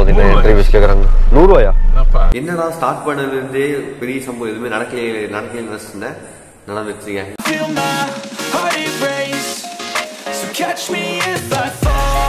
பார்த்தீங்கன்னா இன்டர்வியூஸ் கேட்குறாங்க நூறுரூவாயா என்னப்பா என்னடா ஸ்டார்ட் பண்ணதுலேருந்தே பெரிய சம்பவம் எதுவுமே நடக்கலையே நடக்கலையே நினச்சிருந்தேன் நடந்துச்சுங்க feel my heart erase. So catch me if I fall.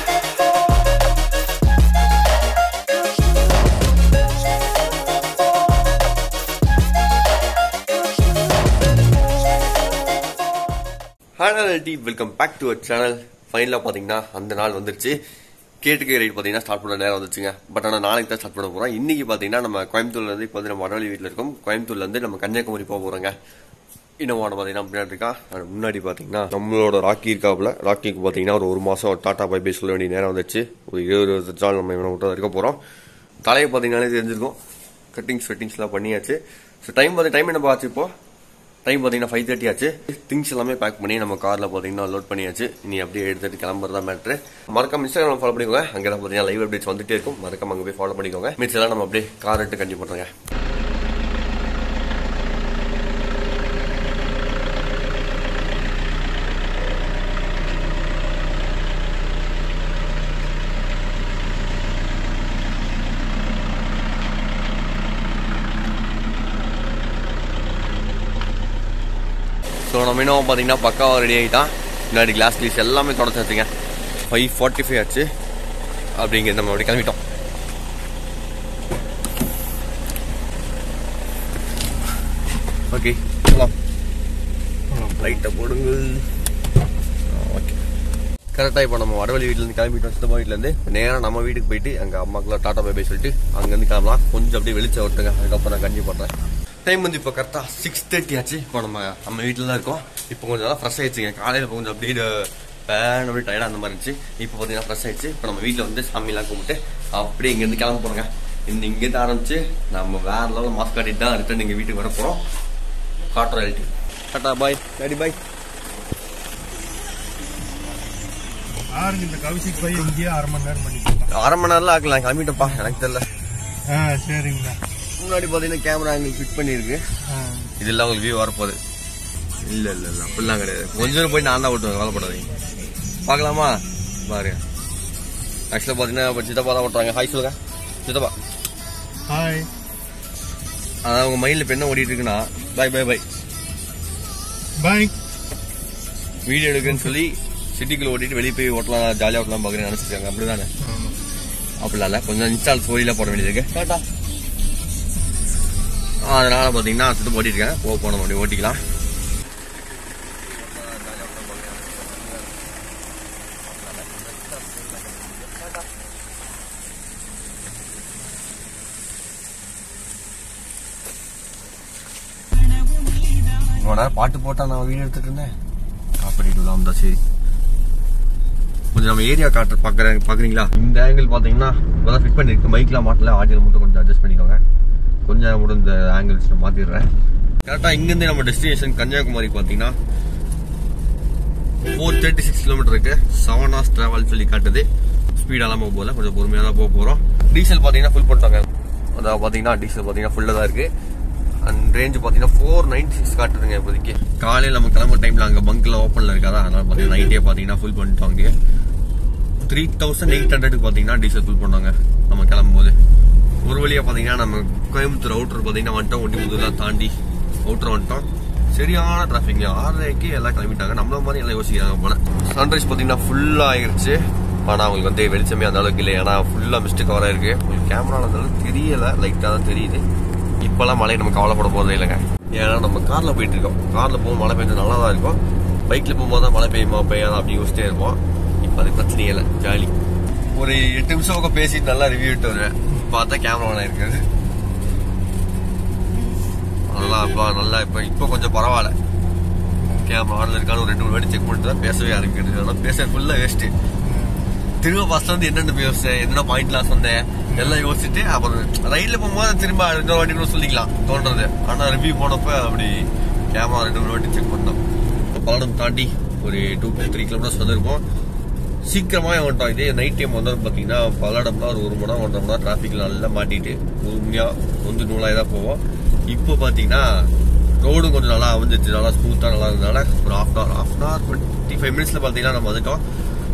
ஹானலிட்டி welcome back to our channel ஃபைனலாக பார்த்தீங்கன்னா அந்த நாள் வந்துருச்சு கேட்டுக்கே ரைட் பார்த்தீங்கன்னா ஸ்டார்ட் பண்ண நேரம் வந்துச்சுங்க பட் ஆனால் நாளைக்கு தான் ஸ்டார்ட் பண்ண போகிறோம் இன்னைக்கு பார்த்தீங்கன்னா நம்ம கோயம்புத்தூர்லேருந்து இப்போ வந்து நம்ம வடவழி வீட்டில் இருக்கோம் கோயம்புத்தூர்லேருந்து நம்ம கன்னியாகுமரி போக போகிறோங்க இன்னோவான பார்த்தீங்கன்னா முன்னாடி இருக்கா அது முன்னாடி பார்த்தீங்கன்னா நம்மளோட ராக்கி இருக்காப்புல ராக்கிக்கு பார்த்தீங்கன்னா ஒரு ஒரு மாதம் டாட்டா பை பை சொல்ல வேண்டிய நேரம் வந்துச்சு ஒரு இருபது இருபது நாள் நம்ம இவனை விட்டு இருக்க போகிறோம் தலையை பார்த்தீங்கன்னாலே தெரிஞ்சிருக்கும் கட்டிங்ஸ் ஃபிட்டிங்ஸ்லாம் பண்ணியாச்சு ஸோ டைம் பார்த்து டைம் என்ன ஆச்சு இப்போ டைம் பார்த்தீங்கன்னா ஃபைவ் தேர்ட்டி ஆச்சு திங்ஸ் எல்லாமே பேக் பண்ணி நம்ம காரில் பார்த்தீங்கன்னா லோட் பண்ணியாச்சு நீ அப்படியே எடுத்துட்டு கிளம்புறதா மேட்ரு மறக்காம இன்ஸ்டாகிராம் ஃபாலோ பண்ணிக்கோங்க அங்கே தான் பார்த்தீங்கன்னா லைவ் அப்டேட்ஸ் வந்துட்டே இருக்கும் மறக்காம அங்கே போய் ஃபாலோ பண்ணிக்கோங்க மிச்சம் எல்லாம் நம்ம அப்படியே கார் எடுத்து கண்டிப்பாக பண்ணுறேங்க ஸோ நம்ம இன்னும் பார்த்தீங்கன்னா பக்காவாக ரெடி ஆகிட்டான் முன்னாடி கிளாஸ் கிளீஸ் எல்லாமே தொடச்சாச்சுங்க ஃபைவ் ஃபார்ட்டி ஃபைவ் ஆச்சு அப்படிங்கிறது நம்ம அப்படி கிளம்பிட்டோம் ஓகே போகலாம் லைட்டை போடுங்க ஓகே கரெக்டாக இப்போ நம்ம வடவழி வீட்டிலேருந்து கிளம்பிட்டோம் சித்தப்பா வீட்டிலேருந்து நேராக நம்ம வீட்டுக்கு போயிட்டு அங்கே அம்மாக்குலாம் டாட்டா பை பை சொல்லிட்டு அங்கேருந்து கிளம்பலாம் கொஞ்சம் அப்படியே வெளிச்சம் விட்டுங்க அதுக்கப்புறம் நான் கண்டிப்பாக பண்ணுறேன் டைம் வந்து இப்போ கரெக்டாக சிக்ஸ் தேர்ட்டி ஆச்சு இப்போ நம்ம நம்ம வீட்டில் தான் இருக்கோம் இப்போ கொஞ்சம் நல்லா ஃப்ரெஷ் ஆயிடுச்சுங்க காலையில் இப்போ கொஞ்சம் அப்படியே பேன் அப்படியே டயர்டாக அந்த மாதிரி இருந்துச்சு இப்போ பார்த்தீங்கன்னா ஃப்ரெஷ் ஆயிடுச்சு இப்போ நம்ம வீட்டில் வந்து சாமிலாம் கும்பிட்டு அப்படியே இங்கேருந்து கிளம்ப போகிறோங்க இந்த இங்கேருந்து ஆரம்பிச்சு நம்ம வேற லெவலில் மாஸ்க் காட்டிட்டு தான் ரிட்டர்ன் எங்கள் வீட்டுக்கு வர போகிறோம் காட்டுறோம் எல்டி டாட்டா பாய் டாடி பாய் யாருங்க இந்த கவிசிக்கு போய் இங்கேயே அரை மணி நேரம் பண்ணிக்கலாம் அரை மணி நேரம்லாம் ஆக்கலாம் கிளம்பிட்டப்பா எனக்கு தெரியல ஆ சரிங்கண்ணா முன்னாடி பார்த்தீங்கன்னா கேமரா ஆங்கிள் ஃபிட் பண்ணியிருக்கு ஆ இதெல்லாம் உங்களுக்கு வியூ வரப்போகுது இல்ல இல்ல இல்ல அப்படிலாம் கிடையாது கொஞ்ச நேரம் போய் நான் தான் ஓட்டுவேன் கவலைப்படாதீங்க பார்க்கலாமா பாருங்க ஆக்சுவலாக பார்த்தீங்கன்னா இப்போ சித்தப்பா தான் ஓட்டுறாங்க ஹாய் சொல்லுங்க சித்தப்பா ஹாய் அதான் உங்க மைண்டில் இப்போ என்ன ஓடிட்டு இருக்குன்னா bye bye bye bye video எடுக்குன்னு சொல்லி சிட்டிக்குள்ள ஓட்டிட்டு வெளியே போய் ஓட்டலாம் ஜாலியாக ஓட்டலாம் பார்க்குறேன் நினச்சிருக்காங்க அப்படிதானே அப்படிலாம் இல்லை கொஞ்சம் இன்ஸ்டால் ஸ்டோரியில் போட வேண்டியது இருக்கு டாட்டா அதனால பார்த்தீங்கன்னா சித்தப்பா ஓட்டிருக்கேன் போக போனோம் அப்படி ஓட்டிக்கலாம் இவ்வளோ நேரம் பாட்டு போட்டா நான் வீடியோ எடுத்துட்டு இருந்தேன் காப்பீடு இல்லாம தான் சரி கொஞ்சம் நம்ம ஏரியா காட்டுற பார்க்குறேன் பார்க்குறீங்களா இந்த ஆங்கிள் பார்த்தீங்கன்னா இப்போதான் ஃபிட் பண்ணிருக்கு மைக்லாம் மாட்டல ஆடியோவில் மட்டும் கொஞ்சம் அட்ஜஸ்ட் பண்ணிக்கோங்க கொஞ்சம் கூட இந்த ஆங்கிள்ஸ் மாற்றிடுறேன் கரெக்டாக இங்கேருந்து நம்ம டெஸ்டினேஷன் கன்னியாகுமரி பார்த்தீங்கன்னா ஃபோர் தேர்ட்டி சிக்ஸ் கிலோமீட்டர் இருக்கு செவன் ஹவர்ஸ் ட்ராவல் சொல்லி காட்டுது ஸ்பீடெல்லாம் போக போகல கொஞ்சம் பொறுமையாக தான் போக போகிறோம் டீசல் பார்த்தீங்கன்னா ஃபுல் பண்ணிட்டாங்க அதாவது பார்த்தீங்கன்னா டீசல் பார்த்தீங்கன்னா ஃபுல்லாக தான் இருக்கு அண்ட் ரேஞ்ச் பார்த்தீங்கன்னா ஃபோர் நைன்டி சிக்ஸ் காட்டுதுங்க இப்போதைக்கு காலையில் நம்ம கிளம்புற டைமில் அங்கே பங்க்கில் ஓப்பனில் இருக்காதா அதனால பார்த்தீங்கன்னா நைட்டே பார்த்தீங்கன்னா ஃபுல் பண்ணிட்டோம் த்ரீ தௌசண்ட் எயிட் ஹண்ட்ரடுக்கு பார்த்தீங்கன்னா டீசல் ஃபுல் பண்ணாங்க நம்ம கிளம்பும்போது ஒரு வழியாக பார்த்தீங்கன்னா நம்ம கோயம்புத்தூர் அவுட்டர் பார்த்தீங்கன்னா வந்துட்டோம் ஒண்டிமுதூர்லாம் தாண்டி அவுட்டர் வந்துட்டோம் சரியான டிராஃபிக் ஆறரைக்கு எல்லாம் கிளம்பிட்டாங்க நம்மள மாதிரி எல்லாம் யோசிக்கிறாங்க போல சன்ரைஸ் பார்த்தீங்கன்னா ஃபுல்லாக ஆயிருச்சு ஆனால் அவங்களுக்கு வந்து வெளிச்சமே அந்த அளவுக்கு இல்லை ஏன்னா ஃபுல்லாக மிஸ்டு கவர் ஆயிருக்கு உங்களுக்கு கேமராவில் அந்த அளவுக்கு தெரியல லைட்டாக தான் தெரியுது இப்போல்லாம் மழை நம்ம கவலைப்பட போகிறதே இல்லைங்க ஏன்னா நம்ம காரில் போயிட்டு இருக்கோம் காரில் போகும்போது மழை பெஞ்சு நல்லா தான் இருக்கும் பைக்கில் போகும்போது தான் மழை பெய்யுமா பெய்யாதா அப்படி யோசிச்சிட்டே இருப்போம் இப்போ அது பிரச்சனையே இல்லை ஜாலி ஒரு எட்டு நிமிஷம் பக்கம் பேசிட்டு நல்லா ரிவ்யூ விட்டு வருவேன் பார்த்தா கேமரா ஆன் இருக்குது நல்லா இப்போ நல்லா இப்போ இப்போ கொஞ்சம் பரவாயில்ல கேமரா ஆன்ல இருக்கான்னு ஒரு ரெண்டு மூணு வாட்டி செக் பண்ணிட்டு தான் பேசவே ஆரம்பிக்கிறது ஆனால் பேச ஃபுல்லாக வேஸ்ட்டு திரும்ப ஃபர்ஸ்ட் வந்து என்னென்ன யோசிச்சேன் என்னென்ன பாயிண்ட்லாம் சொன்னேன் எல்லாம் யோசிச்சுட்டு அப்புறம் ரயில்ல போகும்போது திரும்ப இன்னொரு வாட்டி கூட சொல்லிக்கலாம் தோன்றது ஆனா ரிவ்யூ போனப்ப அப்படி கேமரா ரெண்டு மூணு வாட்டி செக் பண்ணோம் பாலம் தாண்டி ஒரு டூ த்ரீ கிலோமீட்டர்ஸ் வந்திருப்போம் சீக்கிரமாக வந்துட்டோம் இதே நைட் டைம் வந்தோம் பார்த்தீங்கன்னா பல்லடம்னா ஒரு ஒரு மணி நேரம் ஒன்றரை மணி நேரம் டிராஃபிக்ல நல்லா மாட்டிட்டு உண்மையாக வந்து நூலாக தான் போவோம் இப்போ பார்த்தீங்கன்னா ரோடும் கொஞ்சம் நல்லா அமைஞ்சிச்சு நல்லா ஸ்மூத்தாக நல்லா இருந்ததுனால ஒரு half an hour half an hour twenty five மினிட்ஸில் பார்த்தீங்கன்னா நம்ம வந்துட்டோம்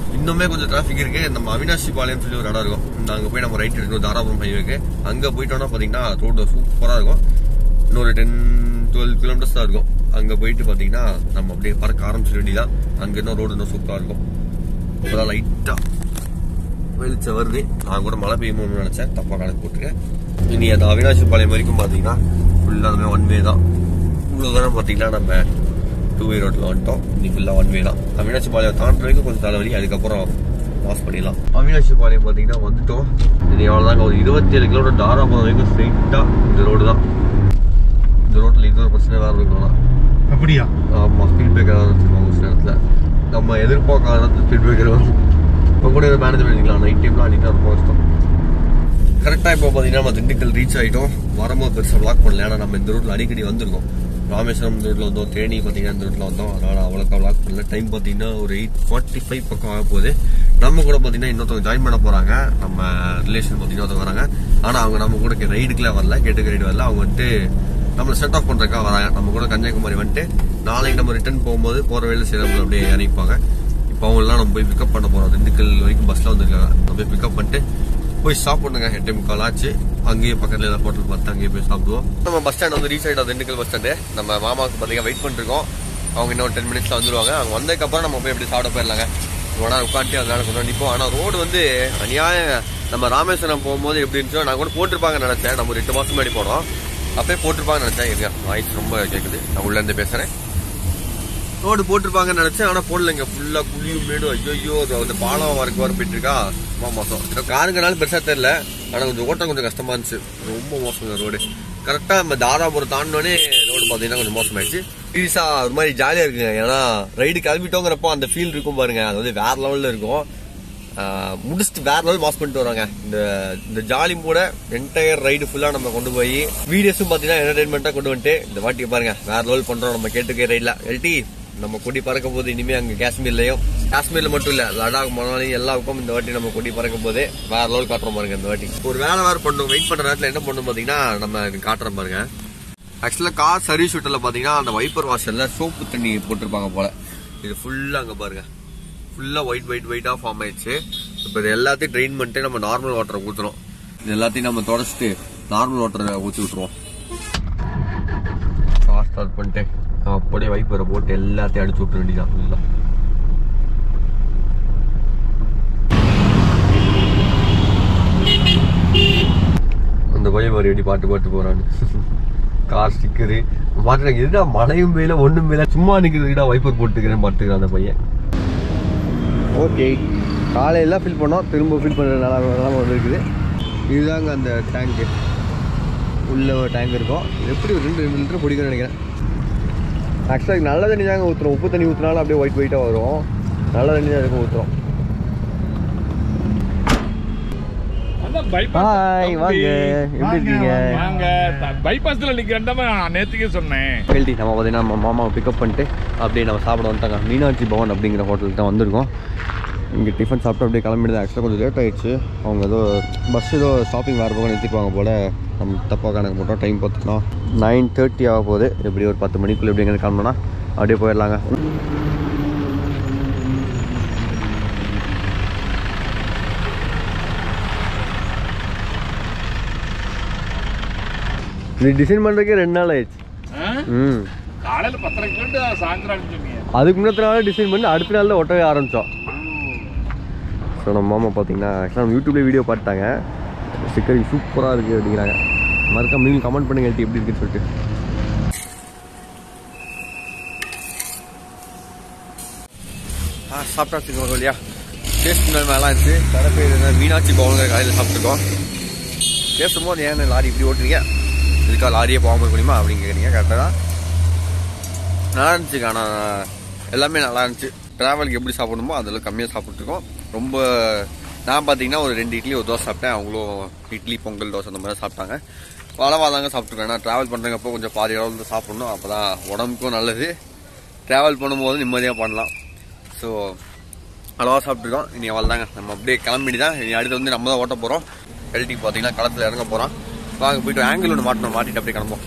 இன்னுமே கொஞ்சம் டிராஃபிக் இருக்கு நம்ம அவினாசி பாளையம் சொல்லி ஒரு இடம் இருக்கும் இந்த அங்க போய் நம்ம ரைட் எடுக்கணும் தாராபுரம் ஹைவேக்கு அங்க போயிட்டோம்னா பாத்தீங்கன்னா ரோடு சூப்பரா இருக்கும் இன்னொரு டென் டுவெல் கிலோமீட்டர்ஸ் தான் இருக்கும் அங்க போயிட்டு பாத்தீங்கன்னா நம்ம அப்படியே பறக்க ஆரம்பிச்சிட வேண்டியதான் அங்க இன்னும் ரோடு இன்னும் சூப்பரா இருக்கும் இப்பதான் லைட்டா வெளிச்சம் வருது நான் கூட மழை பெய்யுமோன்னு நினைச்சேன் தப்பா கணக்கு போட்டுருக்கேன் இனி அந்த அவினாசி பாளையம் வரைக்கும் பாத்தீங்கன்னா ஃபுல்லா அந்த ஒன் வே தான் இவ்வளவு தூரம் பாத்தீங்கன்னா நம்ம டூ வே ரோட்ல வந்துட்டோம் இனி ஃபுல்லா ஒன் வே தான் அவினாசி பாளையம் தாண்ட வரைக்கும் கொஞ்சம் தலைவலி அதுக்கப்புறம் பாஸ் பண்ணிடலாம் அவினாசி பாளையம் பாத்தீங்கன்னா வந்துட்டோம் இது எவ்வளவுதாங்க ஒரு இருபத்தி ஏழு கிலோமீட்டர் தாராபுரம் வரைக்கும் ஸ்ட்ரெயிட்டா இந்த ரோடு தான் இந்த ரோட்ல இது ஒரு பிரச்சனை வேற இருக்கலாம் அப்படியா ஆமா ஸ்பீட் பிரேக்கர் வச்சிருக்கோம் ஒரு சில இடத்துல நம்ம எதிர்பார்க்காத ஸ்பீட் பிரேக்கர் வந்து இப்போ கூட இதை மேனேஜ் பண்ணிக்கலாம் நைட் டைம்லாம் அன்றைக்கி ரொம்ப கஷ்டம் கரெக்டாக இப்போ பார்த்தீங்கன்னா நம்ம திண்டுக்கல் ரீச் ஆகிட்டோம் வரும்போது பெருசாக பிளாக் பண்ணல ஏன்னா நம்ம இந்த ரூட்டில் அடிக்கடி வந்திருக்கோம் ராமேஸ்வரம் இந்த ரூட்டில் வந்தோம் தேனி பார்த்தீங்கன்னா இந்த ரூட்டில் வந்தோம் அதனால் அவ்வளோக்கா பிளாக் பண்ணல டைம் பார்த்தீங்கன்னா ஒரு எயிட் ஃபார்ட்டி ஃபைவ் பக்கம் ஆக போகுது நம்ம கூட பார்த்தீங்கன்னா இன்னொருத்தவங்க ஜாயின் பண்ண போகிறாங்க நம்ம ரிலேஷன் பார்த்தீங்கன்னா ஒருத்தவங்க வராங்க ஆனால் அவங்க நம்ம கூட ரைடுக்குலாம் வரல கேட்டுக்கு ரைடு வரல அவங்க வந்துட்டு நம்மளை செட் ஆஃப் பண்றதுக்காக வராங்க நம்ம கூட கன்னியாகுமரி வந்துட்டு நாளைக்கு நம்ம ரிட்டர்ன் போகும்போது போற வேலை சேலம்ல அப்படியே இறங்கிப்பாங்க இப்போ அவங்களாம் நம்ம போய் பிக்கப் பண்ண போறோம் திண்டுக்கல் வரைக்கும் பஸ்ல வந்திருக்காங்க நம்ம போய் பிக்கப் பண்ணிட்டு போய் சாப்பிடுங்க எட்டு முக்கால் ஆச்சு அங்கேயே பக்கத்துல ஏதாவது ஹோட்டல் பார்த்து அங்கேயே போய் சாப்பிடுவோம் நம்ம பஸ் ஸ்டாண்ட் வந்து ரீச் ஆயிட்டோம் திண்டுக்கல் பஸ் ஸ்டாண்டு நம்ம மாமாவுக்கு பார்த்தீங்கன்னா வெயிட் பண்ணிருக்கோம் அவங்க இன்னும் டென் மினிட்ஸ்ல வந்துருவாங்க அவங்க வந்ததுக்கப்புறம் நம்ம போய் எப்படி சாப்பிட போயிடலாங்க உடனே உட்காந்துட்டு அதனால கொஞ்சம் நிற்போம் ஆனால் ரோடு வந்து அநியாயம் நம்ம ராமேஸ்வரம் போகும்போது எப்படி இருந்துச்சோ நான் கூட போட்டிருப்பாங்கன்னு நினைச்சேன் நம்ம ஒரு எட்டு மாசம் முன்னாடி போனோம் அப்பயே போட்டிருப்பாங்கன்னு நினைச்சேன் இருங்க வாய்ஸ் ரொம்ப கேட்குது நான் உள்ள இருந்து பேசுறேன் ரோடு போட்டிருப்பாங்கன்னு நினைச்சேன் ஆனா போடலைங்க ஃபுல்லா குழியும் மேடும் ஐயோ அந்த பாலம் வரக்கு வர போயிட்டு இருக்கா ரொம்ப மோசம் காருங்கனாலும் பெருசா தெரியல ஆனா கொஞ்சம் ஓட்டம் கொஞ்சம் கஷ்டமா இருந்துச்சு ரொம்ப மோசங்க ரோடு கரெக்டா நம்ம தாராபுரம் தாண்டினோடனே ரோடு பாத்தீங்கன்னா கொஞ்சம் மோசமாயிடுச்சு சீரியஸா ஒரு மாதிரி ஜாலியா இருக்குங்க ஏன்னா ரைடு கிளம்பிட்டோங்கிறப்போ அந்த ஃபீல் இருக்கும் பாருங்க அது வந்து வேற லெவல்ல இருக்கும் ஆஹ் முடிச்சுட்டு வேற லெவல் மாஸ் பண்ணிட்டு வராங்க இந்த இந்த ஜாலி கூட என்டையர் ரைடு ஃபுல்லா நம்ம கொண்டு போய் வீடியோஸும் பாத்தீங்கன்னா என்டர்டைன்மெண்டா கொண்டு வந்துட்டு இந்த வாட்டி பாருங்க வேற லெவல் பண்றோம் நம்ம கேட்டுக்க ரைட்ல எல்டி நம்ம கொடி பறக்க போது இனிமே அங்க காஷ்மீர்லயும் காஷ்மீர்ல மட்டும் இல்ல லடாக் மணாலி எல்லா பக்கம் இந்த வாட்டி நம்ம கொடி பறக்க போது வேற லெவல் காட்டுறோம் பாருங்க இந்த வாட்டி ஒரு வேலை வேற பண்ணும் வெயிட் பண்ற நேரத்துல என்ன பண்ணும் பாத்தீங்கன்னா நம்ம இது காட்டுறோம் பாருங்க ஆக்சுவலா கார் சர்வீஸ் விட்டல பாத்தீங்கன்னா அந்த வைப்பர் வாஷர்ல சோப்பு தண்ணி போட்டிருப்பாங்க போல இது ஃபுல்லா அங்க பாருங்க ஃபுல்லா ஒயிட் ஒயிட் ஒயிட்டா ஃபார்ம் ஆயிடுச்சு இப்போ இது எல்லாத்தையும் ட்ரெயின் பண்ணிட்டு நம்ம நார்மல் வாட்டரை ஊத்துறோம் இது எல்லாத்தையும் நம்ம தொடச்சிட்டு நார்மல் வாட்டரை ஊற்றி விட்டுருவோம் கார் ஸ்டார்ட் பண்ணிட்டு அப்படியே வைப்பரை போட்டு எல்லாத்தையும் அடிச்சு விட்டுற வேண்டியதான் ஃபுல்லா அந்த பையன் மாதிரி எப்படி பாட்டு பாட்டு போறான்னு கார் ஸ்டிக்கரு மாட்டுறாங்க எதுடா மழையும் பெய்யல ஒண்ணும் பெய்யல சும்மா நிக்கிறதுடா வைப்பர் போட்டுக்கிறேன் பாட்டுக்கிறான் அந்த பையன் ஓகே காலையெல்லாம் ஃபில் பண்ணோம் திரும்ப ஃபில் பண்ணுற நிலம வந்துருக்குது இதுதாங்க அந்த டேங்க்கு உள்ள ஒரு டேங்க் இருக்கும் எப்படி ஒரு ரெண்டு ரெண்டு லிட்டர் பிடிக்கும்னு நினைக்கிறேன் ஆக்சுவலாக நல்ல தண்ணி தாங்க ஊற்றுறோம் உப்பு தண்ணி ஊற்றினாலும் அப்படியே ஒயிட் ஒயிட்டாக வரும் நல்ல தண்ணி தான் இருக்கும் ஊற்றுறோம் அதான் bypass ஹாய் தம்பி. வாங்க எப்படி இருக்கீங்க வாங்க த- bypassல நிக்கிறேன் தான் நான் நேத்துக்கே சொன்னேன் கேள்வி நம்ம பார்த்தீங்கன்னா நம்ம மாமாவை பிக்கப் பண்ணிட்டு அப்படியே நம்ம சாப்பிட வந்துட்டாங்க மீனாட்சி பவன் அப்படிங்கிற ஹோட்டலுக்கு தான் வந்திருக்கோம் இங்கே டிஃபன் சாப்பிட்டு அப்படியே கிளம்பிடுது ஆக்சுவலாக கொஞ்சம் லேட் ஆயிடுச்சு அவங்க ஏதோ பஸ் ஏதோ ஷாப்பிங் வேறு பக்கம் நிறுத்திப்பாங்க போல் நம்ம தப்பாக கணக்கு போட்டோம் டைம் பார்த்துக்கலாம் நைன் தேர்ட்டி ஆக போகுது எப்படி ஒரு பத்து மணிக்குள்ளே எப்படி எங்கே கிளம்புனா அப்படியே போயிடலாங்க நீ டிசைன் பண்ணுறதுக்கே ரெண்டு நாள் ஆயிடுச்சு ஆ? ம் காலையில பத்தரை கிலோட்டு சாயந்தரம் சொன்னீங்க அதுக்கு முன்னத்த நாள் டிசைன் பண்ணி அடுத்த நாள் தான் ஒட்டவே ஆரம்பித்தோம் ஸோ நம்ம மாமா பார்த்தீங்கன்னா ஆக்சுவலாக நம்ம யூடியூப்லேயே வீடியோ பார்த்தாங்க ஸ்டிக்கர் சூப்பராக இருக்குது அப்படிங்கிறாங்க மறக்காம நீங்கள் கமெண்ட் பண்ணுங்க எப்படி எப்படி இருக்குன்னு சொல்லிட்டு ஆ சாப்பிட்டாச்சு ஒரு வழியா டேஸ்ட் நல்லா இருந்துச்சு கடை பேர் என்ன மீனாட்சி பவனுங்கிற கடையில் சாப்பிட்ருக்கோம் பேசும்போது ஏன் லாரி இப்படி ஓட்டுறீங்க இதுக்கா லாரியே போகாமல் இருக்க முடியுமா அப்படின்னு கேட்குறீங்க கரெக்டாக தான் நல்லா இருந்துச்சுங்க ஆனால் எல்லாமே நல்லா இருந்துச்சு ட்ராவலுக்கு எப்படி சாப்பிடணுமோ அதில் கம்மியாக சாப்பிட்ருக்கோம் ரொம்ப நான் பார்த்தீங்கன்னா ஒரு ரெண்டு இட்லி ஒரு தோசை சாப்பிட்டேன் அவங்களும் இட்லி பொங்கல் தோசை அந்த மாதிரி சாப்பிட்டாங்க அளவாக தாங்க சாப்பிட்ருக்கேன் ஏன்னா ட்ராவல் பண்ணுறப்போ கொஞ்சம் பாதி அளவு தான் சாப்பிடணும் அப்போ தான் உடம்புக்கும் நல்லது ட்ராவல் பண்ணும்போது நிம்மதியாக பண்ணலாம் ஸோ அளவாக சாப்பிட்ருக்கோம் இனி அவள் தாங்க நம்ம அப்படியே கிளம்பிட்டு தான் இனி அடுத்து வந்து நம்ம தான் ஓட்ட போகிறோம் எல்டி பார்த்தீங்கன்னா களத்தில் இறங்க போகிறோம் வாங்க போயிட்டு ஆங்கிள் ஒன்று மாட்டணும் மாட்டிட்டு அப்படியே கிளம்போம்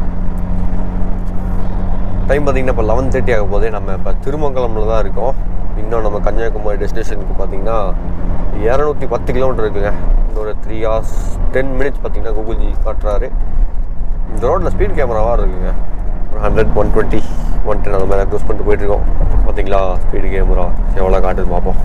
டைம் பார்த்தீங்கன்னா இப்போ லெவன் தேர்ட்டி ஆக போதே நம்ம இப்போ திருமங்கலம்ல தான் இருக்கோம் இன்னும் நம்ம கன்னியாகுமரி டெஸ்டினேஷனுக்கு பார்த்தீங்கன்னா இரநூத்தி பத்து கிலோமீட்டர் இருக்குங்க இன்னொரு த்ரீ ஹவர்ஸ் டென் மினிட்ஸ் பார்த்தீங்கன்னா கூகுள் ஜி காட்டுறாரு இந்த ரோட்டில் ஸ்பீட் கேமராவாக இருக்குங்க ஒரு hundred one twenty one ten அந்த மாதிரி யூஸ் பண்ணிட்டு போயிட்டுருக்கோம் பார்த்தீங்களா ஸ்பீடு கேமரா எவ்வளோ காட்டுது பார்ப்போம்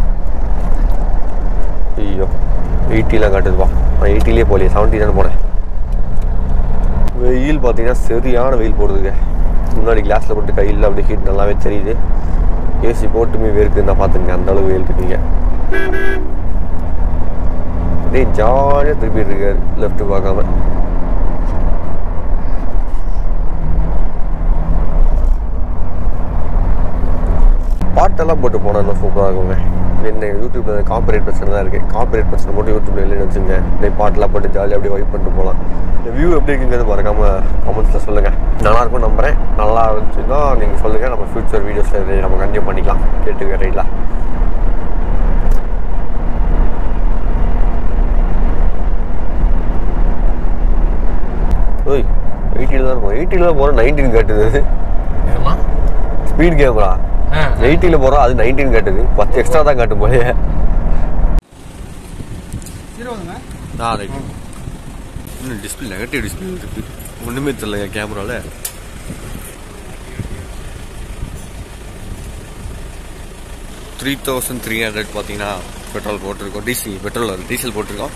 ஐயோ எயிட்டிலாம் காட்டுதுப்பா நான் எயிட்டிலே போகலையே செவன்ட்டி தானே போனேன் வெயில் பார்த்தீங்கன்னா சரியான வெயில் போடுதுங்க முன்னாடி கிளாஸில் போட்டு கையில் அப்படி ஹீட் நல்லாவே தெரியுது ஏசி போட்டுமே வேர்க்குன்னு தான் பார்த்துங்க அந்த அளவு வெயில் இருக்குங்க அப்படியே ஜாலியாக திருப்பிட்டு இருக்காரு லெஃப்ட் பார்க்காம பாட்டெல்லாம் போட்டு போனால் இன்னும் சூப்பராக இருக்குங்க என்ன யூடியூப்ல காப்பரேட் பிரச்சனை தான் இருக்குது காப்பரேட் பிரச்சனை மட்டும் யூடியூப்ல இல்லைன்னு வச்சுங்க அப்படியே பாட்டெல்லாம் போட்டு ஜாலியாக அப்படியே வைப் பண்ணிட்டு போகலாம் இந்த வியூ எப்படி இருக்குங்கிறது மறக்காம கமெண்ட்ஸில் சொல்லுங்கள் நல்லா இருக்கும் நம்புறேன் நல்லா இருந்துச்சுன்னா நீங்கள் சொல்லுங்கள் நம்ம ஃபியூச்சர் வீடியோஸில் இதை நம்ம கண்டினியூ பண்ணிக்கலாம் கேட்டுக்க ரைட்ல ஓய் எயிட்டியில் தான் இருக்கும் எயிட்டியில் தான் போகிறோம் நைன்டீன் காட்டுது ஸ்பீட் கேமரா எயிட்டியில் போகிறோம் அது நைன்டீன் காட்டுது பத்து எக்ஸ்ட்ரா தான் காட்டும் போலயே ஆ ரைட் இன்னும் டிஸ்பிளே நெகட்டிவ் டிஸ்பிளே இருக்கு ஒன்றுமே தெரியல என் கேமராவில் த்ரீ தௌசண்ட் த்ரீ ஹண்ட்ரட் பார்த்தீங்கன்னா பெட்ரோல் போட்டிருக்கோம் டிசி பெட்ரோல் டீசல் போட்டிருக்கோம்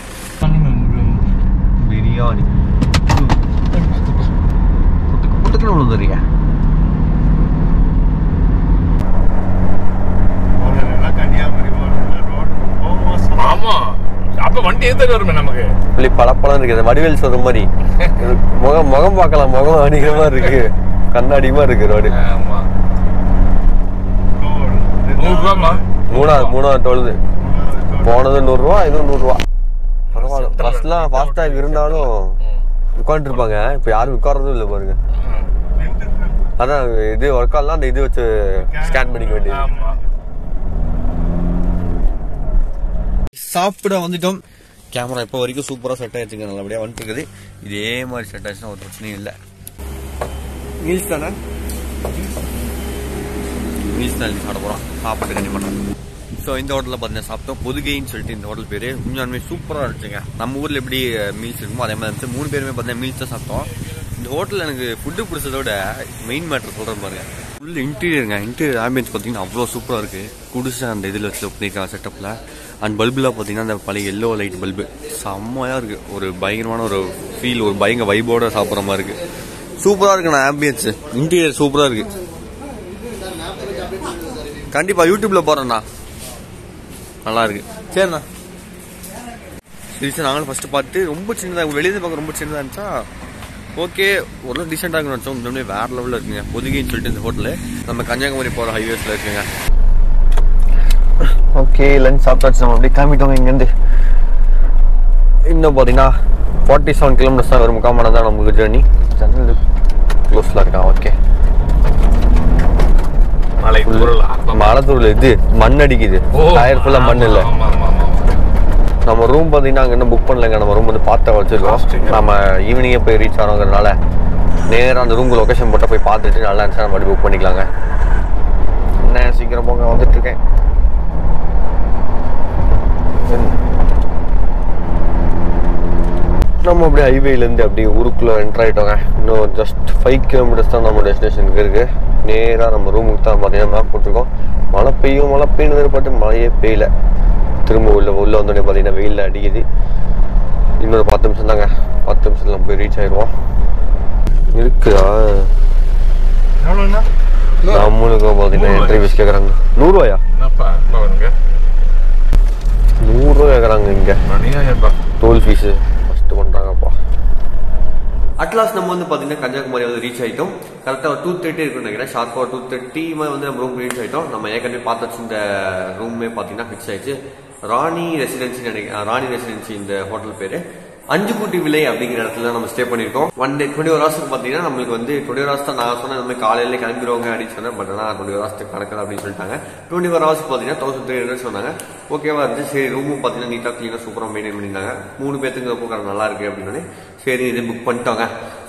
பிரியாணி புட்டுக்கு விழுந்துறீங்க போனதெல்லாம் கன்னியாகுமரி போனதெல்லாம் ரோடு ரொம்ப மோசம் ஆமா அப்ப வண்டி எதிர்த்து வருமே நமக்கு இப்படி பளபளன்னு இருக்குது வடிவேல் சொல்ற மாதிரி முகம் முகம் பார்க்கலாம் முகம் அடிக்கிற மாதிரி இருக்கு கண்ணாடி மாதிரி இருக்கு ரோடு ஆமா நூறு ரூபாமா மூணாவது மூணாவது தொழுது போனது நூறுரூவா இதுவும் நூறுரூவா பரவாயில்ல ஃபர்ஸ்ட்லாம் ஃபாஸ்டாக இருந்தாலும் உட்காந்துருப்பாங்க இப்போ யாரும் உட்கார்றதும் இல்லை பாருங்க அதான் இது ஒர்க் ஆகலாம் அந்த இது வச்சு ஸ்கேன் பண்ணிக்க வேண்டியது ஆமா சாப்பிட வந்துட்டோம் கேமரா இப்போ வரைக்கும் சூப்பராக செட் ஆயிடுச்சுங்க நல்லபடியாக வந்துட்டு இருக்குது இதே மாதிரி செட் ஆயிடுச்சுன்னா ஒரு பிரச்சனையும் இல்லை மீல்ஸ் தானே மீல்ஸ் தான் சாப்பிட போகிறோம் சாப்பாட்டு கண்டி பண்ணுறோம் ஸோ இந்த ஹோட்டலில் பார்த்தீங்கன்னா சாப்பிட்டோம் பொதுகைன்னு சொல்லிட்டு இந்த ஹோட்டல் பேர் உண்மையாலுமே சூப்பராக இருந்துச்சுங்க நம்ம ஊரில் எப்படி மீல்ஸ் இருக்குமோ அதே மாதிரி இருந்துச்சு மூணு பேருமே பார்த்தீங்கன்னா மீல்ஸ் தான் சாப்பிட்டோம் இந்த ஹோட்டலில் எனக்கு ஃபுட்டு பிடிச்சதோட மெயின் மேட்டர் சொல்கிறேன் பாருங்க ஃபுல் இன்டீரியருங்க இன்டீரியர் ஆம்பியன்ஸ் பார்த்தீங்கன்னா அவ்வளோ சூப்பராக இருக்குது குடிசை அந்த இதில் வச்சு பண்ணியிருக்காங்க செட்டப்பில் அண்ட் பல்புலாம் பார்த்தீங்கன்னா அந்த பழைய எல்லோ லைட் பல்பு செம்மையாக இருக்குது ஒரு பயங்கரமான ஒரு ஃபீல் ஒரு பயங்கர வைபோட சாப்பிட்ற மாதிரி இருக்குது சூப்பராக இருக்குண்ணா ஆம்பியன்ஸ் இன்டீரியர் சூப்பராக இருக்குது கண்டிப்பாக யூடியூப்பில் போடுறேண்ணா நல்லா இருக்கு சரிண்ணா சரி சார் நாங்களும் ஃபர்ஸ்ட் பார்த்து ரொம்ப சின்னதாக வெளியே பார்க்க ரொம்ப சின்னதாக இருந்துச்சா ஓகே ஓரளவு டீசெண்டாக இருக்குன்னு நினச்சோம் இன்னுமே வேற லெவலில் இருக்குங்க பொதுகைன்னு சொல்லிட்டு இந்த ஹோட்டலு நம்ம கன்னியாகுமரி போகிற ஹைவேஸில் இருக்குங்க ஓகே லஞ்ச் சாப்பிட்டாச்சு நம்ம அப்படியே கிளம்பிட்டோங்க இங்கேருந்து இன்னும் பார்த்தீங்கன்னா ஃபார்ட்டி செவன் கிலோமீட்டர்ஸ் தான் ஒரு முக்கால் மணி நேரம் தான் நமக்கு ஜேர்னி ஜன்னல் க்ளோஸில் இருக்கா ஓகே மலை பொருளா மலத்தூர்ல இது மண் அடிக்குது டயர் ஃபுல்லா மண் இல்ல ஆமா ஆமா ஆமா நம்ம ரூம் பாத்தீங்கன்னா அங்க இன்னும் புக் பண்ணலங்க நம்ம ரூம் வந்து பார்த்து வச்சிருக்கோம் நம்ம ஈவினிங்கே போய் ரீச் ஆகிறோங்கிறதுனால நேரா அந்த ரூம் லொகேஷன் போட்டு போய் பார்த்துட்டு நல்லா இருந்துச்சா நம்ம புக் பண்ணிக்கலாங்க என்ன சீக்கிரம் போங்க வந்துட்டு இருக்கேன் நம்ம அப்படியே ஹைவேலேருந்து அப்படியே ஊருக்குள்ளே என்டர் ஆகிட்டோங்க இன்னும் ஜஸ்ட் ஃபைவ் கிலோமீட்டர்ஸ் தான் நம்ம டெஸ்டினேஷனுக்கு இருக்குது நேராக நம்ம ரூமுக்கு தான் பார்த்தீங்கன்னா மேப் போட்டிருக்கோம் மழை பெய்யும் மழை பெய்யுன்னு எதிர்பார்த்து மழையே பெய்யல திரும்ப உள்ள உள்ளே வந்தோடனே பார்த்தீங்கன்னா வெயிலில் அடிக்குது இன்னொரு பத்து நிமிஷம் தாங்க பத்து நிமிஷத்தில் நம்ம போய் ரீச் ஆயிடுவோம் இருக்குதா எவ்வளோண்ணா நம்மளுக்கு பார்த்தீங்கன்னா என்ட்ரி ஃபீஸ் கேட்குறாங்க நூறுரூவாயா என்னப்பா என்ன வருங்க நூறுரூவா கேட்குறாங்க இங்கே அநியாயம்ப்பா டோல் ஃபீஸு ஃபஸ்ட்டு பண்ணுறாங்கப்பா அட்லாஸ் நம்ம வந்து பார்த்தீங்கன்னா கன்னியாகுமரி வந்து ரீச் ஆகிட்டோம் கரெக்டாக டூ தேர்ட்டி இருக்குன்னு நினைக்கிறேன் ஷார்ப்பாக டூ தேர்ட்டி வந்து நம்ம ரூம் ரீச் ஆகிட்டோம் நம்ம ஏற்கனவே பார்த்து வச்சிருந்த ரூமே பார்த்தீங்கன்னா ஃபிக்ஸ் ஆயிடுச்சு ராணி ரெசிடென்சி நினைக்கிறேன் ராணி ரெசிடென்சி இந்த ஹோட்டல் பேர் அஞ்சு கூட்டி விலை அப்படிங்கிற இடத்துல நம்ம ஸ்டே பண்ணியிருக்கோம் ஒன் டே டுவெண்ட்டி ஒரு ஹவர்ஸ்க்கு பார்த்தீங்கன்னா நம்மளுக்கு வந்து டுவெண்ட்டி ஹவர்ஸ் தான் நான் சொன்னேன் இந்த மாதிரி காலையில கிளம்பிடுவாங்க அப்படின்னு சொன்னேன் பட் ஆனால் டுவெண்ட்டி ஹவர்ஸ்க்கு கணக்கு அப்படின்னு சொல்லிட்டாங்க டுவெண்ட்டி ஃபோர் ஹவர்ஸ் பார்த்தீங்கன்னா தௌசண்ட் த்ரீ ஹண்ட்ரட் சொன்னாங்க ஓகேவா இருந்துச்சு சரி ரூமும் பார்த்தீங்கன்னா நீட்டாக க்ளீனாக சூப்பராக மெயின்டைன் பண்ணியிருந்தாங்க மூணு பேத்துக்கு போக்குற நல்லா இருக்கு அப்படின்னு சரி இது புக் பண்ணிட்டோங்க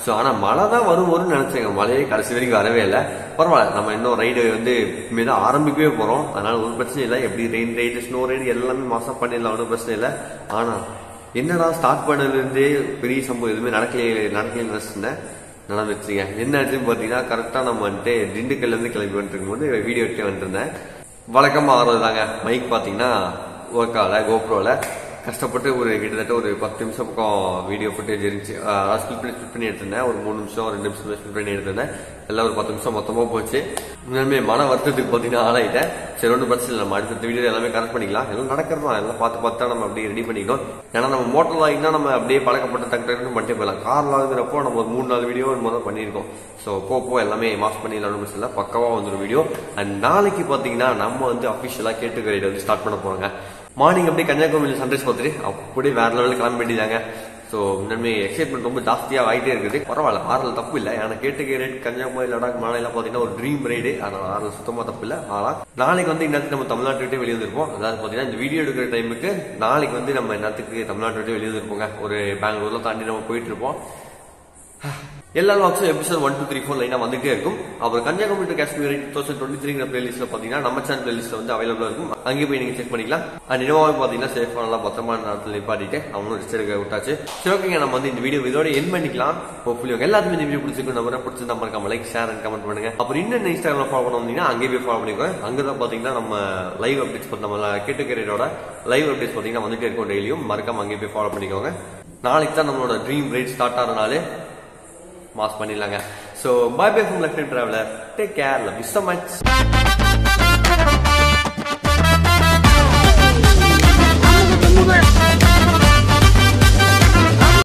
ஸோ ஆனால் மழை தான் வரும் வரும்னு நினைச்சேங்க மழையே கடைசி வரைக்கும் வரவே இல்லை பரவாயில்ல நம்ம இன்னும் ரைடு வந்து இனிமேல் தான் ஆரம்பிக்கவே போகிறோம் அதனால ஒரு பிரச்சனை இல்லை எப்படி ரெயின் ரைடு ஸ்னோ ரைடு எல்லாமே மாசம் பண்ணிடலாம் ஒன்றும் பிரச்சனை இல்லை ஆனால் என்னடா ஸ்டார்ட் பண்ணதுலேருந்தே பெரிய சம்பவம் எதுவுமே நடக்கலையே நடக்கலைன்னு நினச்சிருந்தேன் நடந்துச்சுங்க என்ன ஆச்சுன்னு பார்த்தீங்கன்னா கரெக்டாக நம்ம வந்துட்டு திண்டுக்கல்லேருந்து கிளம்பி வந்துட்டு இருக்கும்போது வீடியோ எடுத்து வந்துருந்தேன் வழக்கமாக ஆடுறது தாங்க மைக் பார்த்தீங்கன்னா ஒர்க் ஆகல கோப்ரோவில் கஷ்டப்பட்டு ஒரு கிட்டத்தட்ட ஒரு பத்து நிமிஷம் பக்கம் வீடியோ ஃபுட்டேஜ் இருந்துச்சு அதாவது ஸ்பிட் பண்ணி ஸ்பிட் பண்ணி எடுத்திருந்தேன் ஒரு மூணு நிமிஷம் ரெண்டு நிமிஷம் ஸ்பிட் பண்ணி எடுத்திருந்தேன் எல்லாம் ஒரு பத்து நிமிஷம் மொத்தமாக போச்சு உண்மையுமே மன வருத்தத்துக்கு பார்த்தீங்கன்னா ஆளாயிட்டேன் சரி ஒன்றும் பிரச்சனை இல்லை நம்ம அடுத்த வீடியோ எல்லாமே கரெக்ட் பண்ணிக்கலாம் எல்லாம் நடக்கிறது தான் எல்லாம் பார்த்து பார்த்தா நம்ம அப்படியே ரெடி பண்ணிக்கணும் ஏன்னா நம்ம மோட்டர் லாகினா நம்ம அப்படியே பழக்கப்பட்ட டக்கு டக்குன்னு பண்ணிட்டு போயிடலாம் கார் லாகுங்கிறப்போ நம்ம ஒரு மூணு நாலு வீடியோ முதல் பண்ணியிருக்கோம் ஸோ போ போ எல்லாமே மாஸ் பண்ணிடலாம் ஒன்றும் பிரச்சனை இல்லை பக்கவாக வந்துடும் வீடியோ அண்ட் நாளைக்கு பார்த்தீங்கன்னா நம்ம வந்து அஃபிஷியலாக கேட்டு ரைடு வந்து ஸ்டார்ட் பண்ண போகிறாங்க மார்னிங் அப்படியே கன்னியாகுமரி சன்ரைஸ் பார்த்துட்டு அப்படியே வேற லெவலில் கிளம்ப வேண்டியதாங்க ஸோ இன்னுமே எக்ஸைட்மெண்ட் ரொம்ப ஜாஸ்தியாக ஆகிட்டே இருக்குது பரவாயில்ல ஆறில் தப்பு இல்லை ஏன்னா கேட்டுக்கு ரேட் கன்னியாகுமரி லடாக் மாலையெல்லாம் பார்த்தீங்கன்னா ஒரு ட்ரீம் ரைடு அதனால் ஆறில் சுத்தமாக தப்பு இல்லை ஆனால் நாளைக்கு வந்து இன்னத்துக்கு நம்ம தமிழ்நாட்டு விட்டு வெளியே வந்திருப்போம் அதாவது பார்த்தீங்கன்னா இந்த வீடியோ எடுக்கிற டைமுக்கு நாளைக்கு வந்து நம்ம இன்னத்துக்கு தமிழ்நாட்டு விட்டு வெளியே வந்திருப்போங்க ஒரு பெங்களூர்ல தாண்டி நம்ம போயிட்டு இருப்போம் எல்லா லாக்ஸும் episode one two three four லைனா வந்துட்டே இருக்கும் அப்புறம் Kanyakumari to Kashmir two thousand twenty த்ரீங்கிற பிளேலிஸ்ட்ல பாத்தீங்கன்னா நம்ம சேனல் பிளேலிஸ்ட்ல வந்து அவைலபிளா இருக்கும் அங்கே போய் நீங்க செக் பண்ணிக்கலாம் அண்ட் இனோவாவே பாத்தீங்கன்னா சேஃபா நல்லா பத்திரமான நேரத்தில் நிப்பாட்டிட்டு அவங்களும் ரெஸ்ட் எடுக்க விட்டாச்சு சரி ஓகேங்க நம்ம வந்து இந்த வீடியோ இதோட என் பண்ணிக்கலாம் ஹோப்ஃபுல்லி எல்லாத்துமே இந்த வீடியோ பிடிச்சிருக்கும் நம்ம பிடிச்சிருந்தா மறக்காம லைக் ஷேர் அண்ட் கமெண்ட் பண்ணுங்க அப்புறம் இன்னும் இன்ஸ்டாகிராம் ஃபாலோ பண்ண வந்தீங்கன்னா அங்கே போய் ஃபாலோ பண்ணிக்கோங்க அங்கே தான் பாத்தீங்கன்னா நம்ம லைவ் அப்டேட்ஸ் நம்ம கேட்டுக்கிறோட லைவ் அப்டேட்ஸ் பாத்தீங்கன்னா வந்துட்டே இருக்கும் டெய்லியும் மறக்காம அங்கே போய் ஃபாலோ பண்ணிக்கோங்க நாளைக்கு தான் நம்மளோட ட்ரீம் ரைட் ஸ்டார்ட் ஆகிறனாலே மாஸ் பண்ணிடலாங்க so bye bye from left traveller take care love you so much